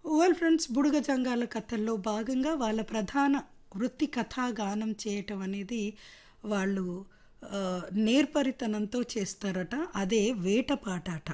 well friends బుడుగ Jangala కథల్లో భాగంగా వాళ్ళ ప్రధాన వృత్తి కథాగానం చేయటం అనేది వాళ్ళు ఆ, నేర్పరితనంతో చేస్తారట అదే వేటపాటాట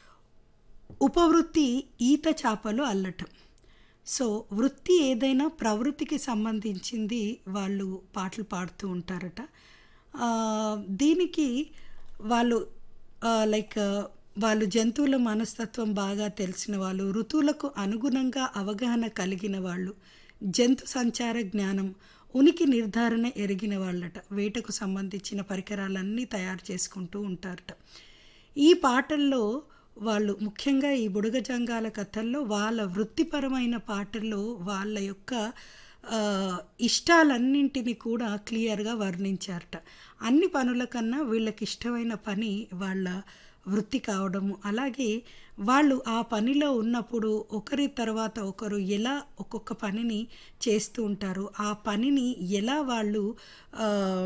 ఉపవృత్తి ఈత చేపలు అల్లటం సో వృత్తి ఏదైనా ప్రవృత్తికి సంబంధించింది వాళ్ళు పాటలు పాడుతూ ఉంటారట ఆ, దీనికి వాళ్ళు లైక్ వాళ్ళు జంతువుల మనస్తత్వం బాగా తెలిసిన వాళ్ళు ఋతువులకు అనుగుణంగా అవగాహన కలిగిన వాళ్ళు జంతు సంచార జ్ఞానం ఉనికి నిర్ధారణ ఎరిగిన వాళ్ళట వేటకు సంబంధించిన పరికరాలన్నీ తయారు చేసుకుంటూ ఉంటారట ఈ పాటల్లో వాళ్ళు ముఖ్యంగా ఈ బుడగ జంగాల కథల్లో వాళ్ళ వృత్తిపరమైన పాటల్లో వాళ్ళ యొక్క ఆ, ఇష్టాలన్నింటినీ కూడా క్లియర్గా వర్ణించారట అన్ని పనుల కన్నా వీళ్ళకి ఇష్టమైన పని వాళ్ళ వృత్తి కావడము అలాగే వాళ్ళు ఆ పనిలో ఉన్నప్పుడు ఒకరి తర్వాత ఒకరు ఎలా ఒక్కొక్క పనిని చేస్తూ ఉంటారు ఆ పనిని ఎలా వాళ్ళు ఆ,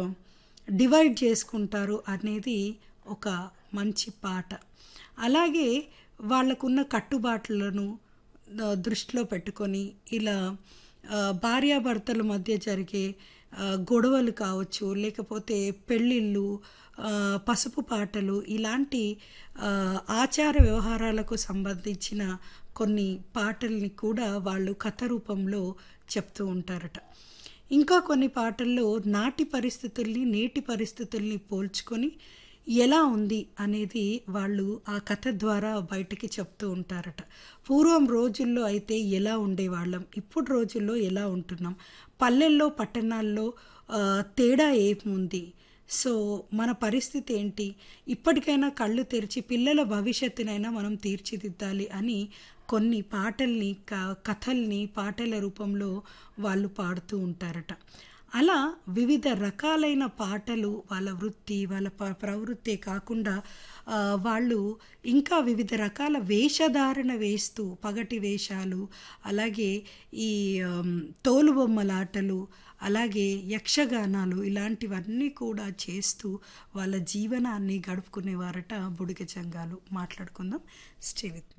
డివైడ్ చేసుకుంటారు అనేది ఒక మంచి పాట అలాగే వాళ్ళకున్న కట్టుబాట్లను ఆ, దృష్టిలో పెట్టుకొని ఇలా ఆ, భార్యాభర్తల మధ్య జరిగే ఆ, గొడవలు కావచ్చు లేకపోతే పెళ్ళిళ్ళు ఆ, పసుపు పాటలు ఇలాంటి ఆ, ఆచార వ్యవహారాలకు సంబంధించిన కొన్ని పాటల్ని కూడా వాళ్ళు కథ రూపంలో చెప్తూ ఉంటారట ఇంకా కొన్ని పాటల్లో నాటి పరిస్థితుల్ని నేటి పరిస్థితుల్ని పోల్చుకొని ఎలా ఉంది అనేది వాళ్ళు ఆ కథ ద్వారా బయటికి చెప్తూ ఉంటారట పూర్వం రోజుల్లో అయితే ఎలా ఉండేవాళ్ళం ఇప్పుడు రోజుల్లో ఎలా ఉంటున్నాం పల్లెల్లో పట్టణాల్లో ఆ, తేడా ఏముంది సో మన పరిస్థితి ఏంటి ఇప్పటికైనా కళ్ళు తెరిచి పిల్లల భవిష్యత్తునైనా మనం తీర్చిదిద్దాలి అని కొన్ని పాటల్ని క- కథల్ని పాటల రూపంలో వాళ్ళు పాడుతూ ఉంటారట అలా వివిధ రకాలైన పాటలు వాళ్ళ వృత్తి వాళ్ళ ప ప్రవృత్తే కాకుండా ఆ, వాళ్ళు ఇంకా వివిధ రకాల వేషధారణ వేస్తూ పగటి వేషాలు అలాగే ఈ ఆమ్, తోలుబొమ్మలాటలు అలాగే యక్షగానాలు ఇలాంటివన్నీ కూడా చేస్తూ వాళ్ళ జీవనాన్ని గడుపుకునేవారట బుడిగ జంగాలు మాట్లాడుకుందాం స్టే విత్